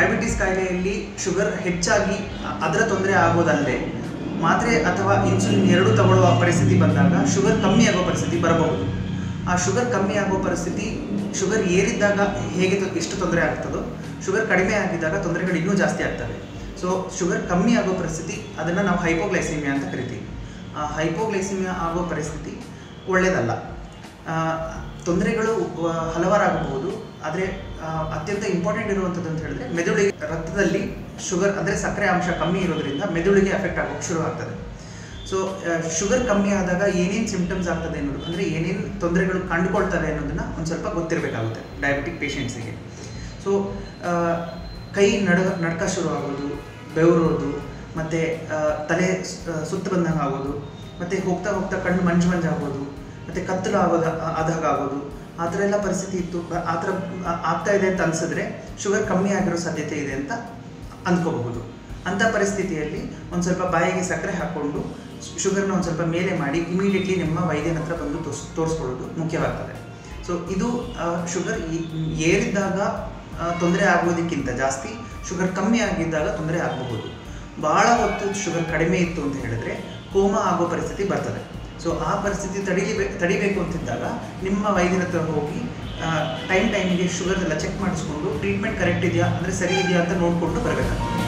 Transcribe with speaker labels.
Speaker 1: diabetes ಕಾಯಿಲೆಯಲ್ಲಿ sugar ಹೆಚ್ಚಾಗಿ ಅ- ಅದರ ತೊಂದರೆ ಆಗೋದಲ್ಲದೆ ಮಾತ್ರೆ ಅಥವಾ ಇನ್ಸುಲಿನ್ ಎರಡೂ ತಗೊಳ್ಳುವ ಪರಿಸ್ಥಿತಿ ಬಂದಾಗ ಶುಗರ್ ಕಮ್ಮಿ ಆಗೋ ಪರಿಸ್ಥಿತಿ ಬರಬಹುದು ಆ ಶುಗರ್ ಕಮ್ಮಿ ಆಗೋ ಪರಿಸ್ಥಿತಿ ಶುಗರ್ ಏರಿದ್ದಾಗ ಹೇಗೆ ತೊ- ಎಷ್ಟು ತೊಂದರೆ ಆಗ್ತದೋ ಶುಗರ್ ಕಡಿಮೆ ಆಗಿದ್ದಾಗ ತೊಂದರೆಗಳು ಇನ್ನೂ ಜಾಸ್ತಿ ಆಗ್ತವೆ ಸೊ ಶುಗರ್ ಕಮ್ಮಿ ಆಗೋ ಪರಿಸ್ಥಿತಿ ಅದನ್ನು ನಾವು ಹೈಪೋಗ್ಲೈಸಿಮಿಯಾ ಅಂತ ಕರಿತೀವಿ ಆ ಹೈಪೋಗ್ಲೈಸಿಮಿಯಾ ಆಗೋ ಪರಿಸ್ಥಿತಿ ಒಳ್ಳೆಯದಲ್ಲ ಆ, ತೊಂದರೆಗಳು ಆ, ಹಲವಾರಾಗಬಹುದು ಆದರೆ ಅತ್ಯಂತ ಇಂಪಾರ್ಟೆಂಟ್ ಇರುವಂಥದ್ದು ಅಂತ ಹೇಳಿದ್ರೆ ಮೆದುಳಿಗೆ ರಕ್ತದಲ್ಲಿ ಶುಗರ್ ಅಂದರೆ ಸಕ್ಕರೆ ಅಂಶ ಕಮ್ಮಿ ಇರೋದ್ರಿಂದ ಮೆದುಳಿಗೆ ಎಫೆಕ್ಟ್ ಆಗೋಕ್ಕೆ ಶುರು ಆಗ್ತದೆ ಸೊ ಶುಗರ್ ಕಮ್ಮಿ ಆದಾಗ ಏನೇನು ಸಿಂಪ್ಟಮ್ಸ್ ಆಗ್ತದೆ ಅನ್ನೋದು ಅಂದರೆ ಏನೇನು ತೊಂದರೆಗಳು ಕಂಡುಕೊಳ್ತವೆ ಅನ್ನೋದನ್ನ ಒಂದು ಸ್ವಲ್ಪ ಗೊತ್ತಿರಬೇಕಾಗುತ್ತೆ ಡಯಾಬಿಟಿಕ್ ಪೇಷಂಟ್ಸಿಗೆ ಸೊ ಕೈ ನಡ ನಡ್ಕ ಶುರು ಆಗೋದು ಬೆವರೋದು ಮತ್ತು ತಲೆ ಸುತ್ತ ಬಂದಂಗೆ ಆಗೋದು ಮತ್ತು ಹೋಗ್ತಾ ಹೋಗ್ತಾ ಕಣ್ಣು ಮಂಜು ಮಂಜು ಆಗೋದು ಮತ್ತು ಕತ್ತಲು ಆಗೋದು ಆದಾಗ ಆಗೋದು ಆ ಥರ ಎಲ್ಲ ಪರಿಸ್ಥಿತಿ ಇತ್ತು ಬ- ಆ ಥರ ಆ- ಆಗ್ತಾ ಇದೆ ಅಂತ ಅನಿಸಿದ್ರೆ ಶುಗರ್ ಕಮ್ಮಿ ಆಗಿರೋ ಸಾಧ್ಯತೆ ಇದೆ ಅಂತ ಅಂದ್ಕೋಬಹುದು ಅಂಥ ಪರಿಸ್ಥಿತಿಯಲ್ಲಿ ಒಂದು ಸ್ವಲ್ಪ ಬಾಯಿಗೆ ಸಕ್ಕರೆ ಹಾಕ್ಕೊಂಡು ಶುಗರ್ನ ಒಂದು ಸ್ವಲ್ಪ ಮೇಲೆ ಮಾಡಿ ಇಮಿಡಿಯೇಟ್ಲಿ ನಿಮ್ಮ ವೈದ್ಯನ ಹತ್ರ ಬಂದು ತೋರ್ಸ್ ತೋರಿಸ್ಕೊಳ್ಳೋದು ಮುಖ್ಯವಾಗ್ತದೆ ಸೊ ಇದು ಶುಗರ್ ಏರಿದ್ದಾಗ ತೊಂದರೆ ಆಗೋದಕ್ಕಿಂತ ಜಾಸ್ತಿ ಶುಗರ್ ಕಮ್ಮಿ ಆಗಿದ್ದಾಗ ತೊಂದರೆ ಆಗಬಹುದು ಭಾಳ ಹೊತ್ತು ಶುಗರ್ ಕಡಿಮೆ ಇತ್ತು ಅಂತ ಹೇಳಿದ್ರೆ ಕೋಮಾ ಆಗೋ ಪರಿಸ್ಥಿತಿ ಬರ್ತದೆ ಸೊ ಆ ಪರಿಸ್ಥಿತಿ ತಡಿಲಿಬೇ ತಡಿಬೇಕು ಅಂತಿದ್ದಾಗ ನಿಮ್ಮ ವೈದ್ಯರ ಹತ್ರ ಹೋಗಿ ಟೈಮ್ ಟೈಮಿಗೆ ಶುಗರ್ ಎಲ್ಲ ಚೆಕ್ ಮಾಡಿಸ್ಕೊಂಡು ಟ್ರೀಟ್ಮೆಂಟ್ ಕರೆಕ್ಟ್ ಇದೆಯಾ ಅಂದರೆ ಸರಿ ಇದೆಯಾ ಅಂತ ನೋಡಿಕೊಂಡು ಬರಬೇಕಾಗ್ತದೆ